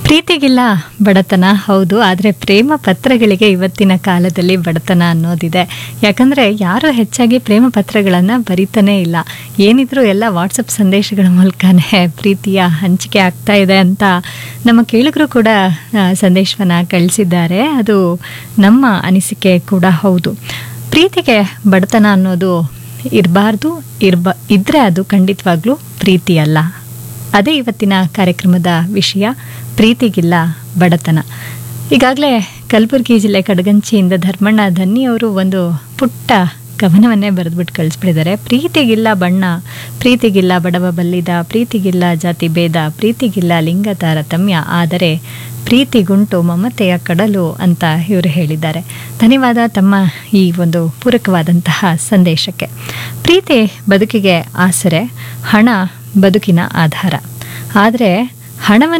ಪ್ರೀತಿಗಿಲ್ಲ ಬಡತನ ಹೌದು ಆದರೆ ಪ್ರೇಮ ಪತ್ರಗಳಿಗೆ ಇವತ್ತಿನ ಕಾಲದಲ್ಲಿ ಬಡತನ ಅನ್ನೋದಿದೆ ಯಾಕಂದರೆ ಯಾರು ಹೆಚ್ಚಾಗಿ ಪ್ರೇಮ ಪತ್ರಗಳನ್ನು ಬರಿತಾನೇ ಇಲ್ಲ ಏನಿದ್ರೂ ಎಲ್ಲ ವಾಟ್ಸಪ್ ಸಂದೇಶಗಳ ಮೂಲಕನೇ ಪ್ರೀತಿಯ ಹಂಚಿಕೆ ಆಗ್ತಾ ಇದೆ ಅಂತ ನಮ್ಮ ಕೇಳಿಗರು ಕೂಡ ಸಂದೇಶವನ್ನು ಕಳಿಸಿದ್ದಾರೆ ಅದು ನಮ್ಮ ಅನಿಸಿಕೆ ಕೂಡ ಹೌದು ಪ್ರೀತಿಗೆ ಬಡತನ ಅನ್ನೋದು ಇರಬಾರ್ದು ಇರ್ಬ ಇದ್ರೆ ಅದು ಖಂಡಿತವಾಗ್ಲೂ ಪ್ರೀತಿ ಅಲ್ಲ ಅದೇ ಇವತ್ತಿನ ಕಾರ್ಯಕ್ರಮದ ವಿಷಯ ಪ್ರೀತಿಗಿಲ್ಲ ಬಡತನ ಈಗಾಗಲೇ ಕಲಬುರಗಿ ಜಿಲ್ಲೆ ಕಡಗಂಚಿಯಿಂದ ಧರ್ಮಣ್ಣ ಧನ್ನಿ ಅವರು ಒಂದು ಪುಟ್ಟ ಕವನವನ್ನೇ ಬರೆದ್ಬಿಟ್ಟು ಕಳಿಸ್ಬಿಟ್ಟಿದ್ದಾರೆ ಪ್ರೀತಿಗಿಲ್ಲ ಬಣ್ಣ ಪ್ರೀತಿಗಿಲ್ಲ ಬಡವ ಬಲ್ಲಿದ ಪ್ರೀತಿಗಿಲ್ಲ ಜಾತಿ ಭೇದ ಪ್ರೀತಿಗಿಲ್ಲ ಲಿಂಗ ತಾರತಮ್ಯ ಆದರೆ ಪ್ರೀತಿಗುಂಟು ಮಮತೆಯ ಕಡಲು ಅಂತ ಇವರು ಹೇಳಿದ್ದಾರೆ ಧನ್ಯವಾದ ತಮ್ಮ ಈ ಒಂದು ಪೂರಕವಾದಂತಹ ಸಂದೇಶಕ್ಕೆ ಪ್ರೀತಿ ಬದುಕಿಗೆ ಆಸರೆ ಹಣ ಬದುಕಿನ ಆಧಾರ ಆದರೆ ಹಣವನ್ನು